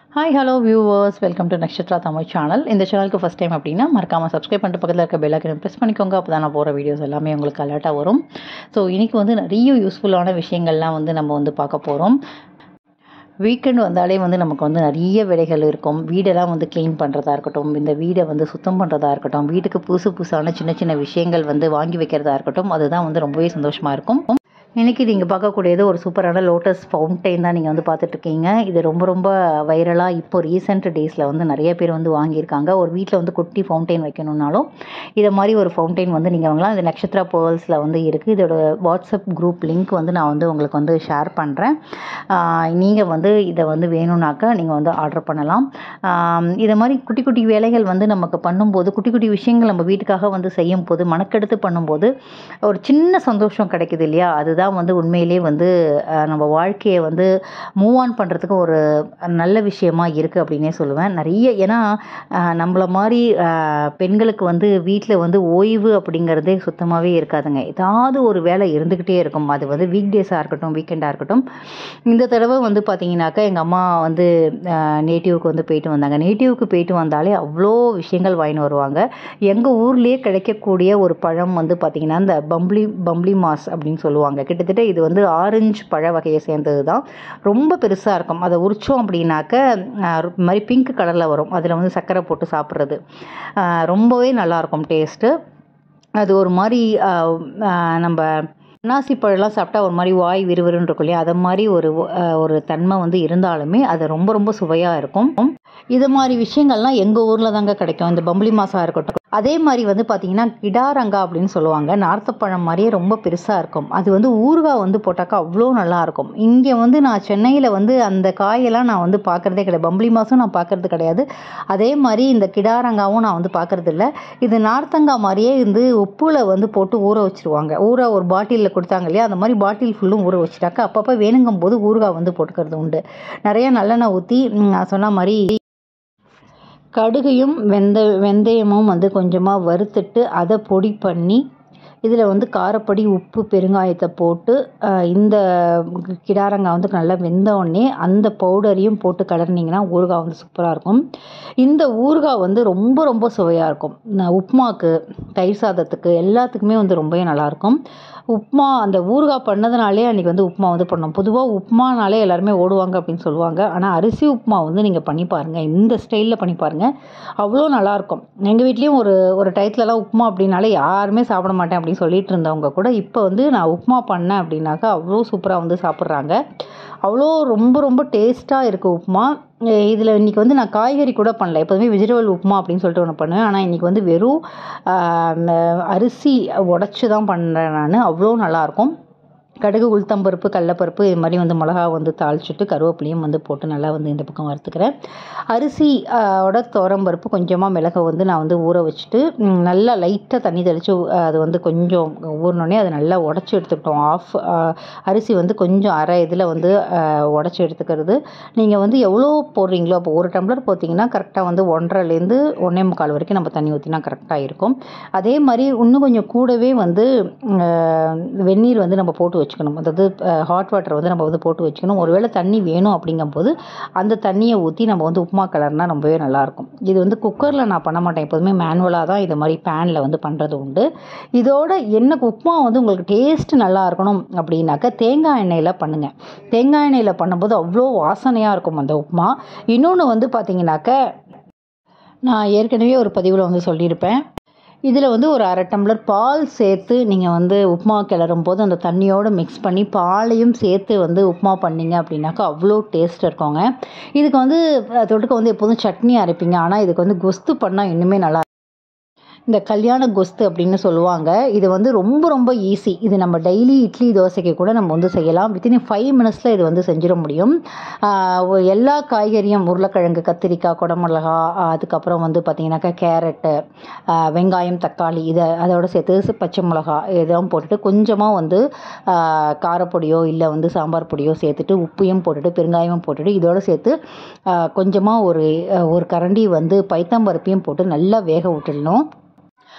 hi hello viewers welcome to Nakshatra Tamil channel இந்த சேனலுக்கு first time அப்படின்னா மறக்காமல் சப்ஸ்கிரைப் பண்ணிட்டு பக்கத்தில் இருக்க பெல் ஐக்கனை ப்ரெஸ் பண்ணிக்கோங்க அப்போ தான் நான் போகிற வீடியோஸ் எல்லாமே உங்களுக்கு அலர்ட்டாக வரும் ஸோ இன்றைக்கி வந்து நிறைய யூஸ்ஃபுல்லான விஷயங்கள்லாம் வந்து நம்ம வந்து பார்க்க போகிறோம் வீக்கெண்ட் வந்தாலே வந்து நமக்கு வந்து நிறைய வேலைகள் இருக்கும் வீடெல்லாம் வந்து க்ளீன் பண்ணுறதா இருக்கட்டும் இந்த வீடை வந்து சுத்தம் பண்ணுறதா இருக்கட்டும் வீட்டுக்கு புதுசு புதுசான சின்ன சின்ன விஷயங்கள் வந்து வாங்கி வைக்கிறதா இருக்கட்டும் அதுதான் வந்து ரொம்பவே சந்தோஷமாக இருக்கும் இன்றைக்கி நீங்கள் பார்க்கக்கூடியது ஒரு சூப்பரான லோட்டஸ் ஃபவுண்டைன் தான் நீங்கள் வந்து பார்த்துட்ருக்கீங்க இது ரொம்ப ரொம்ப வைரலாக இப்போ ரீசெண்ட் டேஸில் வந்து நிறைய பேர் வந்து வாங்கியிருக்காங்க ஒரு வீட்டில் வந்து குட்டி ஃபவுண்டைன் வைக்கணுன்னாலும் இதை மாதிரி ஒரு ஃபவுண்டைன் வந்து நீங்கள் வாங்கலாம் இது நட்சத்திரா பேர்ல்ஸில் வந்து இருக்குது இதோட வாட்ஸ்அப் குரூப் லிங்க் வந்து நான் வந்து உங்களுக்கு வந்து ஷேர் பண்ணுறேன் நீங்கள் வந்து இதை வந்து வேணும்னாக்கா நீங்கள் வந்து ஆர்டர் பண்ணலாம் இதை மாதிரி குட்டி குட்டி வேலைகள் வந்து நமக்கு பண்ணும்போது குட்டி குட்டி விஷயங்கள் நம்ம வீட்டுக்காக வந்து செய்யும் போது மனக்கெடுத்து பண்ணும்போது ஒரு சின்ன சந்தோஷம் கிடைக்குது இல்லையா அதுதான் வந்து உண்மையிலே வந்து நம்ம வாழ்க்கையை வந்து மூவ் ஆன் பண்ணுறதுக்கு ஒரு நல்ல விஷயமா இருக்குது அப்படின்னே சொல்லுவேன் நிறைய ஏன்னா நம்மளை மாதிரி பெண்களுக்கு வந்து வீட்டில் வந்து ஓய்வு அப்படிங்கிறதே சுத்தமாகவே இருக்காதுங்க ஏதாவது ஒரு வேலை இருந்துக்கிட்டே இருக்கும் அது வந்து வீக் டேஸாக இருக்கட்டும் வீக்கெண்டாக இருக்கட்டும் இந்த தடவை வந்து பார்த்தீங்கன்னாக்கா எங்கள் அம்மா வந்து நேட்டிவ்க்கு வந்து போயிட்டு வந்தாங்க நேட்டிவ்க்கு போயிட்டு வந்தாலே அவ்வளோ விஷயங்கள் வாங்கின்னு வருவாங்க எங்கள் ஊர்லேயே கிடைக்கக்கூடிய ஒரு பழம் வந்து பார்த்திங்கன்னா இந்த பம்ப்ளி பம்ப்ளி மாஸ் அப்படின்னு சொல்லுவாங்க கிட்டத்தட்ட இது வந்து ஆரஞ்சு பழ வகையை சேர்ந்தது தான் ரொம்ப பெருசாக இருக்கும் அதை உரிச்சோம் அப்படின்னாக்க இது மாதிரி பிங்க் கலரில் வரும் அதில் வந்து சர்க்கரை போட்டு சாப்பிட்றது ரொம்பவே நல்லாயிருக்கும் டேஸ்ட்டு அது ஒரு மாதிரி நம்ம அன்னாசி பழம்லாம் சாப்பிட்டா ஒரு மாதிரி வாய் விறுவிறுன்னு இருக்கும் இல்லையா அதை மாதிரி ஒரு ஒரு தன்மை வந்து இருந்தாலுமே அது ரொம்ப ரொம்ப சுவையாக இருக்கும் இது மாதிரி விஷயங்கள்லாம் எங்கள் ஊரில் தாங்க கிடைக்கும் இந்த பம்பளி மாசா இருக்கட்டும் அதே மாதிரி வந்து பார்த்தீங்கன்னா கிடாரங்கா அப்படின்னு சொல்லுவாங்க நார்த்தப்பழம் மாதிரியே ரொம்ப பெருசாக இருக்கும் அது வந்து ஊறுகாய் வந்து போட்டாக்கா அவ்வளோ நல்லாயிருக்கும் இங்கே வந்து நான் சென்னையில் வந்து அந்த காயெல்லாம் நான் வந்து பார்க்குறதே கிடையாது பம்பளி மாதம் நான் பார்க்குறது கிடையாது அதே மாதிரி இந்த கிடாரங்காவும் நான் வந்து பார்க்குறது இல்லை இது நார்த்தங்காய் மாதிரியே வந்து உப்பில் வந்து போட்டு ஊற வச்சுருவாங்க ஊற ஒரு பாட்டிலில் கொடுத்தாங்க இல்லையா அந்த மாதிரி பாட்டில் ஃபுல்லும் ஊற வச்சுட்டாக்கா அப்பப்போ வேணுங்கும் போது ஊறுகாய் வந்து போட்டுக்கிறது உண்டு நிறைய நல்லெண்ணெய் ஊற்றி நான் சொன்ன மாதிரி கடுகையும் வெந்த வெந்தயமும் வந்து கொஞ்சமாக வறுத்துட்டு அதை பொடி பண்ணி இதில் வந்து காரப்பொடி உப்பு பெருங்காயத்தை போட்டு இந்த கிடாரங்காய் வந்து நல்லா வெந்தோடனே அந்த பவுடரையும் போட்டு கலர்னிங்கன்னா ஊறுகாய் வந்து சூப்பராக இருக்கும் இந்த ஊறுகாய் வந்து ரொம்ப ரொம்ப சுவையாக இருக்கும் உப்புமாக்கு தயிர் சாதத்துக்கு எல்லாத்துக்குமே வந்து ரொம்பவே நல்லாயிருக்கும் உப்புமா அந்த ஊறுகாய் பண்ணதுனாலே அன்றைக்கி வந்து உப்புமா வந்து பண்ணோம் பொதுவாக உப்புமானாலே எல்லாருமே ஓடுவாங்க அப்படின்னு சொல்லுவாங்க ஆனால் அரிசி உப்புமா வந்து நீங்கள் பண்ணி பாருங்கள் இந்த ஸ்டைலில் பண்ணி பாருங்கள் அவ்வளோ நல்லாயிருக்கும் எங்கள் வீட்லேயும் ஒரு ஒரு டயத்துலலாம் உப்புமா அப்படின்னாலே யாருமே சாப்பிட மாட்டேன் அப்படின்னு சொல்லிட்டு இருந்தவங்க கூட இப்போ வந்து நான் உப்புமா பண்ணேன் அப்படின்னாக்கா அவ்வளோ சூப்பராக வந்து சாப்பிட்றாங்க அவ்வளோ ரொம்ப ரொம்ப டேஸ்ட்டாக இருக்குது உப்புமா இதில் இன்றைக்கி வந்து நான் காய்கறி கூட பண்ணல எப்போதுமே வெஜிடபிள் உப்புமா அப்படின்னு சொல்லிட்டு ஒன்று பண்ணுவேன் ஆனால் இன்றைக்கி வந்து வெறும் அரிசி உடச்சி தான் பண்ணுறேன் நான் அவ்வளோ நல்லாயிருக்கும் கடுகு உளுத்தம்பருப்பு கடலப்பருப்பு இது மாதிரி வந்து மிளகா வந்து தாளிச்சிட்டு கருவேப்பிலையும் வந்து போட்டு நல்லா வந்து இந்த பக்கம் வறுத்துக்கிறேன் அரிசி ஓட துவரம்பருப்பு கொஞ்சமாக மிளகை வந்து நான் வந்து ஊற வச்சுட்டு நல்லா லைட்டாக தண்ணி தெளித்து அது வந்து கொஞ்சம் ஊறினோடனே அதை நல்லா உடச்சி எடுத்துக்கிட்டோம் ஆஃப் அரிசி வந்து கொஞ்சம் அரை இதில் வந்து உடச்சி எடுத்துக்கிறது நீங்கள் வந்து எவ்வளோ போடுறீங்களோ அப்போ ஒரு டம்ளர் போட்டிங்கன்னா கரெக்டாக வந்து ஒன்றரைலேருந்து ஒன்றே முக்கால் வரைக்கும் நம்ம தண்ணி ஊற்றினா கரெக்டாக இருக்கும் அதே மாதிரி இன்னும் கொஞ்சம் கூடவே வந்து வெந்நீர் வந்து நம்ம போட்டு வச்சுக்கணும் அதாவது ஹாட் வாட்டர் வந்து நம்ம வந்து போட்டு வச்சுக்கணும் ஒருவேளை தண்ணி வேணும் அப்படிங்கும்போது அந்த தண்ணியை ஊற்றி நம்ம வந்து உப்புமா கலர்னால் ரொம்பவே நல்லாயிருக்கும் இது வந்து குக்கரில் நான் பண்ண மாட்டேன் எப்போதுமே மேனுவலாக தான் இது மாதிரி பேனில் வந்து பண்ணுறது உண்டு இதோட என்ன உப்புமா வந்து உங்களுக்கு டேஸ்ட் நல்லா இருக்கணும் அப்படின்னாக்கா தேங்காய் எண்ணெயில் பண்ணுங்கள் தேங்காய் எண்ணெயில் பண்ணும்போது அவ்வளோ வாசனையாக இருக்கும் அந்த உப்புமா இன்னொன்று வந்து பார்த்தீங்கன்னாக்க நான் ஏற்கனவே ஒரு பதிவில் வந்து சொல்லியிருப்பேன் இதில் வந்து ஒரு அரை டம்ளர் பால் சேர்த்து நீங்கள் வந்து உப்புமா கிளறும் போது அந்த தண்ணியோடு மிக்ஸ் பண்ணி பாலையும் சேர்த்து வந்து உப்புமா பண்ணிங்க அப்படின்னாக்கா அவ்வளோ டேஸ்ட் இருக்குங்க இதுக்கு வந்து தொட்டுக்க வந்து எப்போதும் சட்னி அரைப்பீங்க ஆனால் இதுக்கு வந்து கொஸ்து பண்ணால் இன்னுமே நல்லா இந்த கல்யாண கொஸ்து அப்படின்னு சொல்லுவாங்க இது வந்து ரொம்ப ரொம்ப ஈஸி இது நம்ம டெய்லி இட்லி தோசைக்கு கூட நம்ம வந்து செய்யலாம் வித்தின் ஃபைவ் மினிட்ஸில் இது வந்து செஞ்சிட முடியும் எல்லா காய்கறியும் உருளைக்கிழங்கு கத்திரிக்காய் குடமிளகா அதுக்கப்புறம் வந்து பார்த்திங்கனாக்கா கேரட்டு வெங்காயம் தக்காளி இதை அதோட சேர்த்து பச்சை மிளகா இதெல்லாம் போட்டுட்டு கொஞ்சமாக வந்து காரப்பொடியோ இல்லை வந்து சாம்பார் பொடியோ சேர்த்துட்டு உப்பையும் போட்டுட்டு பெருங்காயமும் போட்டுட்டு இதோடு சேர்த்து கொஞ்சமாக ஒரு ஒரு கரண்டி வந்து பைத்தம்பருப்பையும் போட்டு நல்லா வேக விட்டுடணும்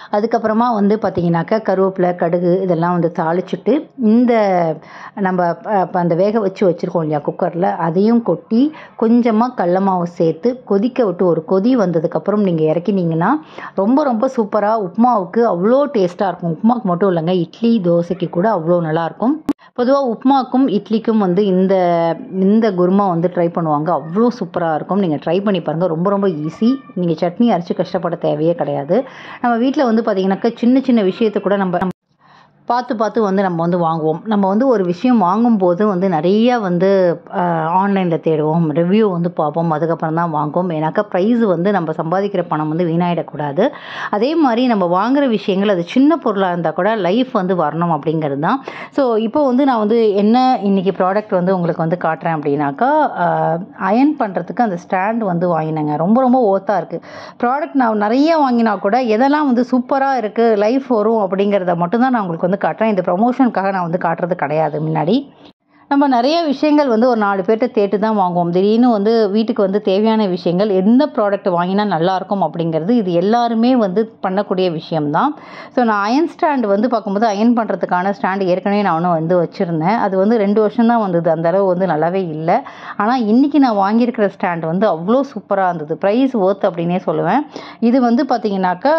அதுக்கப்புறமா வந்து பார்த்திங்கனாக்கா கருவேப்பிலை கடுகு இதெல்லாம் வந்து தாளிச்சிட்டு இந்த நம்ம இப்போ அந்த வேக வச்சு வச்சுருக்கோம் இல்லையா குக்கரில் அதையும் கொட்டி கொஞ்சமாக கடல மாவு சேர்த்து கொதிக்க விட்டு ஒரு கொதி வந்ததுக்கப்புறம் நீங்கள் இறக்கினீங்கன்னா ரொம்ப ரொம்ப சூப்பராக உப்புமாவுக்கு அவ்வளோ டேஸ்ட்டாக இருக்கும் உப்புமாவுக்கு மட்டும் இல்லைங்க இட்லி தோசைக்கு கூட அவ்வளோ நல்லாயிருக்கும் பொதுவாக உப்புமாக்கும் இட்லிக்கும் வந்து இந்த இந்த குருமா வந்து ட்ரை பண்ணுவாங்க அவ்வளோ சூப்பராக இருக்கும் நீங்கள் ட்ரை பண்ணி பாருங்கள் ரொம்ப ரொம்ப ஈஸி நீங்கள் சட்னி அரைச்சி கஷ்டப்பட தேவையே கிடையாது நம்ம வீட்டில் வந்து பார்த்திங்கனாக்கா சின்ன சின்ன விஷயத்தை கூட நம்ம பார்த்து பார்த்து வந்து நம்ம வந்து வாங்குவோம் நம்ம வந்து ஒரு விஷயம் வாங்கும்போது வந்து நிறைய வந்து ஆன்லைனில் தேடுவோம் ரிவ்யூ வந்து பார்ப்போம் அதுக்கப்புறம் தான் வாங்குவோம் ஏன்னாக்கா ப்ரைஸ் வந்து நம்ம சம்பாதிக்கிற பணம் வந்து வீணாயிடக்கூடாது அதே மாதிரி நம்ம வாங்குகிற விஷயங்கள் அது சின்ன பொருளாக இருந்தால் கூட லைஃப் வந்து வரணும் அப்படிங்கிறது தான் ஸோ இப்போ வந்து நான் வந்து என்ன இன்றைக்கி ப்ராடக்ட் வந்து உங்களுக்கு வந்து காட்டுறேன் அப்படின்னாக்கா அயன் பண்ணுறதுக்கு அந்த ஸ்டாண்ட் வந்து வாங்கினேங்க ரொம்ப ரொம்ப ஓத்தாக இருக்குது ப்ராடக்ட் நான் நிறைய வாங்கினா கூட எதெல்லாம் வந்து சூப்பராக இருக்குது லைஃப் வரும் அப்படிங்கிறத மட்டும்தான் நான் உங்களுக்கு வந்து காட்டுறேன் இந்த ப்ரொமோஷனுக்காக நான் வந்து காட்டுறது கிடையாது முன்னாடி நம்ம நிறைய விஷயங்கள் வந்து ஒரு நாலு பேர்கிட்ட தேட்டு தான் வாங்குவோம் திடீர்னு வந்து வீட்டுக்கு வந்து தேவையான விஷயங்கள் எந்த ப்ராடக்ட் வாங்கினா நல்லாயிருக்கும் அப்படிங்கிறது இது எல்லாருமே வந்து பண்ணக்கூடிய விஷயம்தான் ஸோ நான் அயன் ஸ்டாண்ட் வந்து பார்க்கும்போது அயன் பண்ணுறதுக்கான ஸ்டாண்டு ஏற்கனவே நான் ஒன்று வந்து வச்சுருந்தேன் அது வந்து ரெண்டு வருஷம் தான் வந்தது அந்த அளவு வந்து நல்லாவே இல்லை ஆனால் இன்றைக்கி நான் வாங்கியிருக்கிற ஸ்டாண்ட் வந்து அவ்வளோ சூப்பராக இருந்தது ப்ரைஸ் ஒர்த் அப்படின்னே சொல்லுவேன் இது வந்து பார்த்திங்கனாக்கா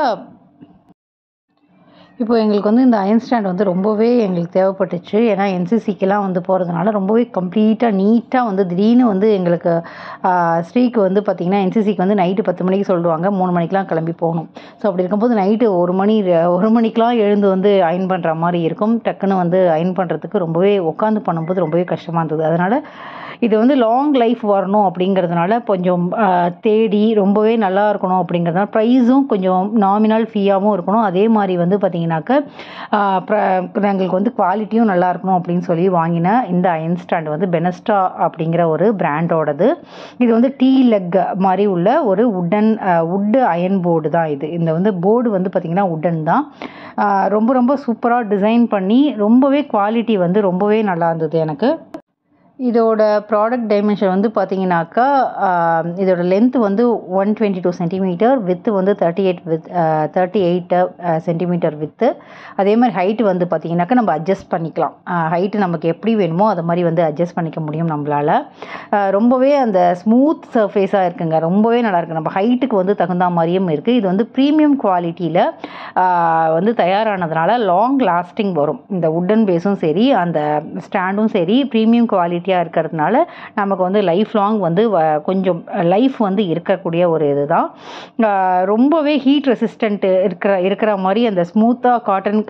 இப்போ எங்களுக்கு வந்து இந்த அயன் ஸ்டாண்ட் வந்து ரொம்பவே எங்களுக்கு தேவைப்பட்டுச்சு ஏன்னா என்சிசிக்கெலாம் வந்து போகிறதுனால ரொம்பவே கம்ப்ளீட்டாக நீட்டாக வந்து திடீர்னு வந்து எங்களுக்கு ஸ்ரீக்கு வந்து பார்த்திங்கன்னா என்சிசிக்கு வந்து நைட்டு பத்து மணிக்கு சொல்லுவாங்க மூணு மணிக்கெலாம் கிளம்பி போகணும் ஸோ அப்படி இருக்கும்போது நைட்டு ஒரு மணி ஒரு மணிக்கெலாம் எழுந்து வந்து அயன் பண்ணுற மாதிரி இருக்கும் டக்குன்னு வந்து அயன் பண்ணுறதுக்கு ரொம்பவே உட்காந்து பண்ணும்போது ரொம்பவே கஷ்டமாக இருந்தது அதனால் இது வந்து லாங் லைஃப் வரணும் அப்படிங்கிறதுனால கொஞ்சம் தேடி ரொம்பவே நல்லா இருக்கணும் அப்படிங்கிறதுனால ப்ரைஸும் கொஞ்சம் நாமினல் ஃபீயாகவும் இருக்கணும் அதே மாதிரி வந்து பார்த்திங்கனாக்க எங்களுக்கு வந்து குவாலிட்டியும் நல்லா இருக்கணும் அப்படின்னு சொல்லி வாங்கின இந்த அயன் ஸ்டாண்ட் வந்து பெனஸ்டா அப்படிங்கிற ஒரு பிராண்டோடது இது வந்து டீ லெக் மாதிரி உள்ள ஒரு உட்டன் உட்டு அயன் போர்டு தான் இது இந்த வந்து போர்டு வந்து பார்த்திங்கன்னா உட்டன் தான் ரொம்ப ரொம்ப சூப்பராக டிசைன் பண்ணி ரொம்பவே குவாலிட்டி வந்து ரொம்பவே நல்லா இருந்தது எனக்கு இதோட ப்ராடக்ட் டைமென்ஷன் வந்து பார்த்தீங்கன்னாக்கா இதோட லென்த் வந்து one twenty two centimetre width வந்து thirty eight with thirty eight centimetre width அதே மாதிரி ஹைட்டு வந்து பார்த்தீங்கன்னாக்கா நம்ம அட்ஜஸ்ட் பண்ணிக்கலாம் ஹைட்டு நமக்கு எப்படி வேணுமோ அது மாதிரி வந்து அட்ஜஸ்ட் பண்ணிக்க முடியும் நம்மளால் ரொம்பவே அந்த ஸ்மூத் சர்ஃபேஸாக இருக்குங்க ரொம்பவே நல்லா இருக்குது நம்ம ஹைட்டுக்கு வந்து தகுந்த மாதிரியும் இருக்குது இது வந்து ப்ரீமியம் குவாலிட்டியில் வந்து தயாரானதுனால லாங் லாஸ்டிங் வரும் இந்த உட்டன் பேஸும் சரி அந்த ஸ்டாண்டும் சரி ப்ரீமியம் குவாலிட்டியாக இருக்கிறதுனால நமக்கு வந்து லைஃப் லாங் வந்து கொஞ்சம் லைஃப் வந்து இருக்கக்கூடிய ஒரு இது தான் ரொம்பவே ஹீட் ரெசிஸ்டண்ட்டு இருக்கிற இருக்கிற மாதிரி அந்த ஸ்மூத்தாக காட்டன்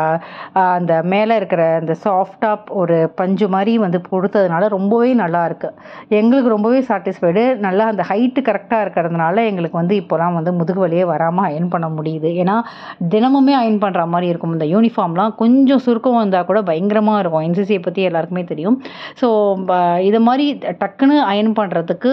அந்த மேலே இருக்கிற அந்த சாஃப்டாக ஒரு பஞ்சு மாதிரி வந்து கொடுத்ததுனால ரொம்பவே நல்லா இருக்குது எங்களுக்கு ரொம்பவே சாட்டிஸ்ஃபைடு நல்லா அந்த ஹைட்டு கரெக்டாக இருக்கிறதுனால எங்களுக்கு வந்து இப்போலாம் வந்து முதுகு வலியே வராமல் அயன் பண்ண முடியுது ஏன்னா தினமுமே அயன் பண்ணுற மாதிரி இருக்கும் இந்த யூனிஃபார்ம்லாம் கொஞ்சம் சுருக்கம் வந்தால் கூட பயங்கரமாக இருக்கும் என்சிசியை பற்றி எல்லாருக்குமே தெரியும் ஸோ இது மாதிரி டக்குன்னு அயன் பண்ணுறதுக்கு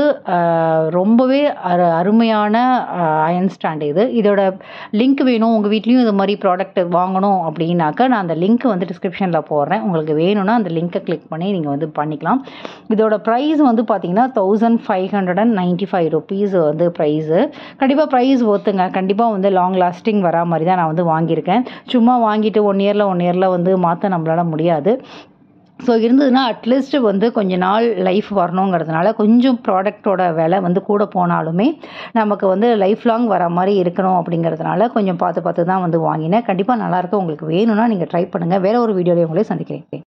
ரொம்பவே அரு அருமையான அயன் ஸ்டாண்ட் இது இதோட லிங்க் வேணும் உங்கள் வீட்லேயும் இது மாதிரி ப்ராடக்ட் வாங்கணும் அப்படின்னாக்கா நான் அந்த லிங்க் வந்து டிஸ்கிரிப்ஷனில் போடுறேன் உங்களுக்கு வேணும்னா அந்த லிங்க்கை கிளிக் பண்ணி நீங்கள் வந்து பண்ணிக்கலாம் இதோட ப்ரைஸ் வந்து பார்த்தீங்கன்னா thousand five hundred and ninety five rupees வந்து ப்ரைஸு கண்டிப்பாக ப்ரைஸ் ஒத்துங்க கண்டிப்பாக வந்து லாங் லாஸ்டிங் வரா மாதிரி தான் நான் வந்து வாங்கியிருக்கேன் சும்மா வாங்கிட்டு ஒன் இயரில் ஒன் இயரில் வந்து மாற்ற நம்மளால் முடியாது ஸோ இருந்ததுன்னா அட்லீஸ்ட் வந்து கொஞ்ச நாள் லைஃப் வரணுங்கிறதுனால கொஞ்சம் ப்ராடக்டோட விலை வந்து கூட போனாலுமே நமக்கு வந்து லைஃப் லாங் வர மாதிரி இருக்கணும் அப்படிங்கிறதுனால கொஞ்சம் பார்த்து பார்த்து தான் வந்து வாங்கினேன் கண்டிப்பாக நல்லாயிருக்கும் உங்களுக்கு வேணும்னா நீங்கள் ட்ரை பண்ணுங்கள் வேறு ஒரு வீடியோவில் உங்களே சந்திக்கிறேன்